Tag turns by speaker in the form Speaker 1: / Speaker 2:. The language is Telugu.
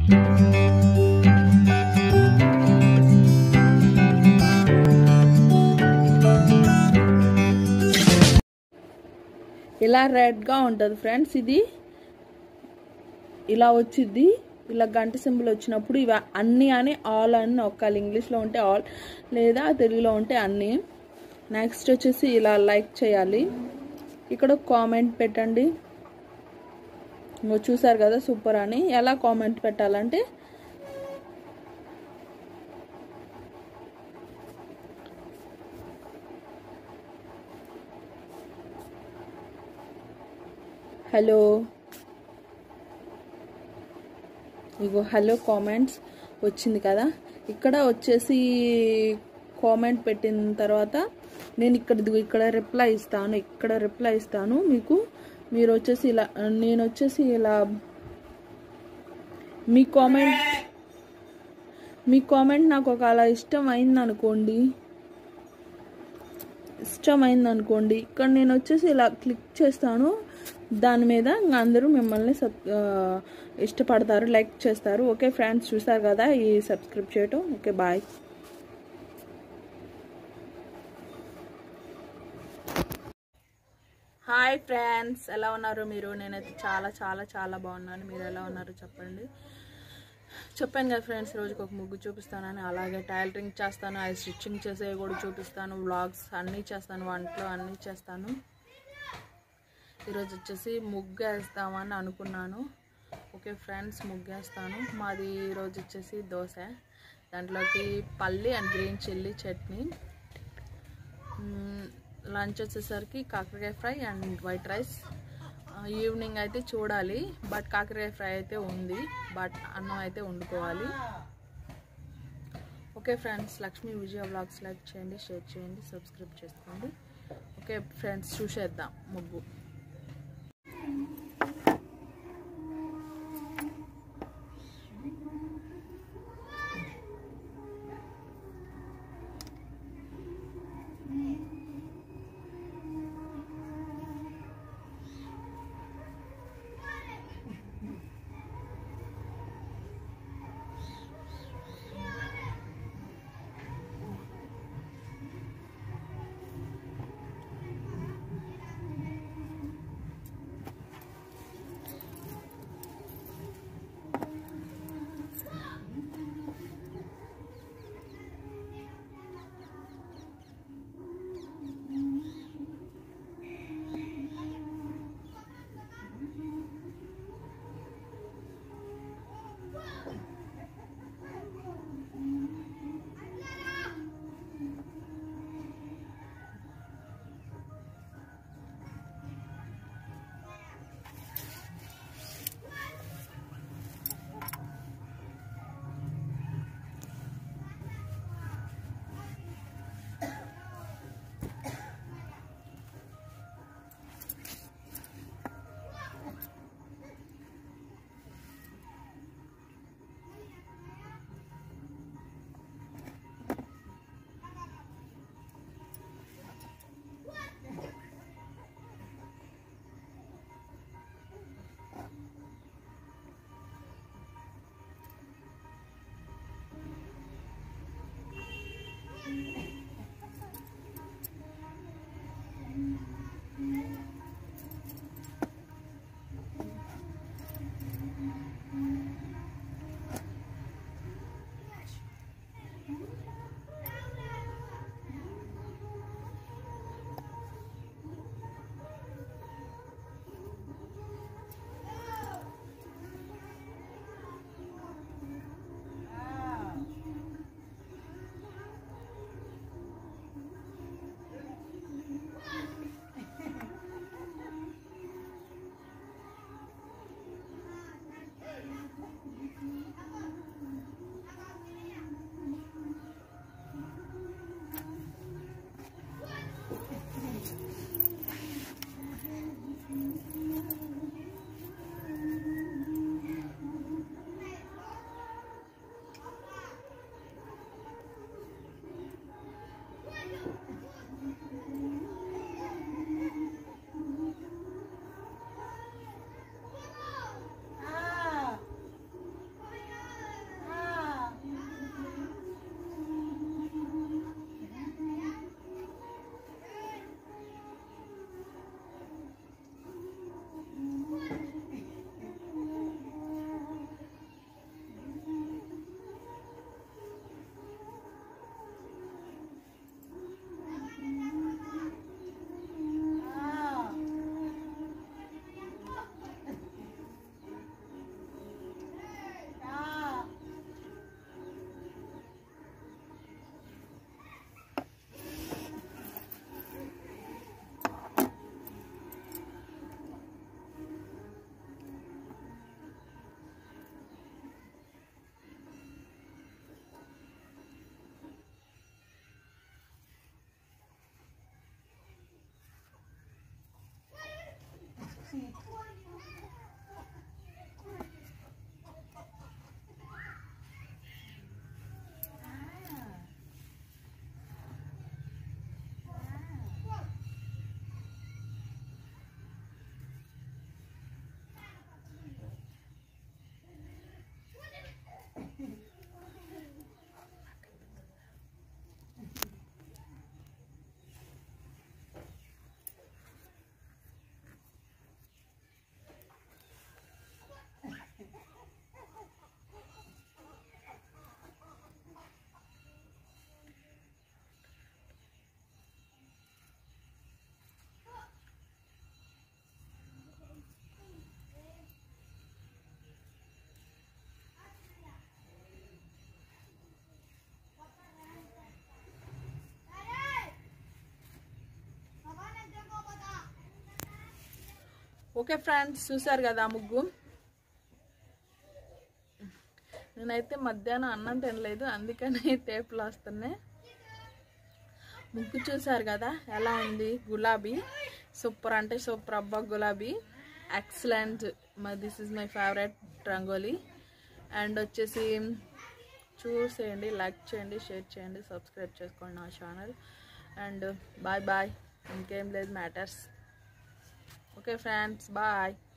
Speaker 1: ఇలా రెడ్గా ఉంటుంది ఫ్రెండ్స్ ఇది ఇలా వచ్చింది ఇలా గంట సింబల్ వచ్చినప్పుడు ఇవి అన్నీ అని ఆల్ అని నొక్కాలి ఇంగ్లీష్లో ఉంటే ఆల్ లేదా తెలుగులో ఉంటే అన్నీ నెక్స్ట్ వచ్చేసి ఇలా లైక్ చేయాలి ఇక్కడ కామెంట్ పెట్టండి ఇంకో చూసారు కదా సూపర్ అని ఎలా కామెంట్ పెట్టాలంటే హలో ఇగో హలో కామెంట్స్ వచ్చింది కదా ఇక్కడ వచ్చేసి కామెంట్ పెట్టిన తర్వాత నేను ఇక్కడ ఇదిగో ఇక్కడ రిప్లై ఇస్తాను ఇక్కడ రిప్లై ఇస్తాను మీకు మీరు వచ్చేసి ఇలా నేను వచ్చేసి ఇలా మీ కామెంట్ మీ కామెంట్ నాకు ఒక అలా ఇష్టం అయింది అనుకోండి ఇష్టమైంది అనుకోండి ఇక్కడ నేను వచ్చేసి ఇలా క్లిక్ చేస్తాను దాని మీద ఇంకా అందరూ మిమ్మల్ని సబ్ ఆ, ఇష్టపడతారు లైక్ చేస్తారు ఓకే ఫ్రెండ్స్ చూసారు కదా ఈ సబ్స్క్రైబ్ చేయటం ఓకే బాయ్ హాయ్ ఫ్రెండ్స్ ఎలా ఉన్నారు మీరు నేనైతే చాలా చాలా చాలా బాగున్నాను మీరు ఎలా ఉన్నారు చెప్పండి చెప్పాను కదా ఫ్రెండ్స్ రోజుకి ఒక ముగ్గు చూపిస్తానని అలాగే టైలరింగ్ చేస్తాను అది స్టిచ్చింగ్ చేసేవి కూడా చూపిస్తాను వ్లాగ్స్ అన్నీ చేస్తాను వంటలు అన్నీ చేస్తాను ఈరోజు వచ్చేసి ముగ్గు వేస్తామని అనుకున్నాను ఓకే ఫ్రెండ్స్ ముగ్గు వేస్తాను మాది ఈరోజు వచ్చేసి దోశ దాంట్లోకి పల్లి and green chilli chutney lunch వచ్చేసరికి కాకరకాయ fry and white rice evening అయితే చూడాలి బట్ కాకరకాయ ఫ్రై అయితే ఉంది బట్ అన్నం అయితే వండుకోవాలి okay friends Lakshmi Vijaya blogs like చేయండి షేర్ చేయండి సబ్స్క్రైబ్ చేసుకోండి ఓకే ఫ్రెండ్స్ చూసేద్దాం ముగ్గు ఓకే ఫ్రెండ్స్ చూసారు కదా ముగ్గు నేనైతే మధ్యాహ్నం అన్నం తినలేదు అందుకని టేపులు వస్తున్నాయి ముగ్గు చూసారు కదా ఎలా ఉంది గులాబీ సూపర్ అంటే సూపర్ అబ్బా గులాబీ excellent my this is my favourite rangoli and వచ్చేసి చూసేయండి లైక్ చేయండి షేర్ చేయండి సబ్స్క్రైబ్ చేసుకోండి నా ఛానల్ అండ్ బాయ్ బాయ్ ఇంకేం లేదు మ్యాటర్స్ ఓకే ఫ్రెండ్స్ బాయ్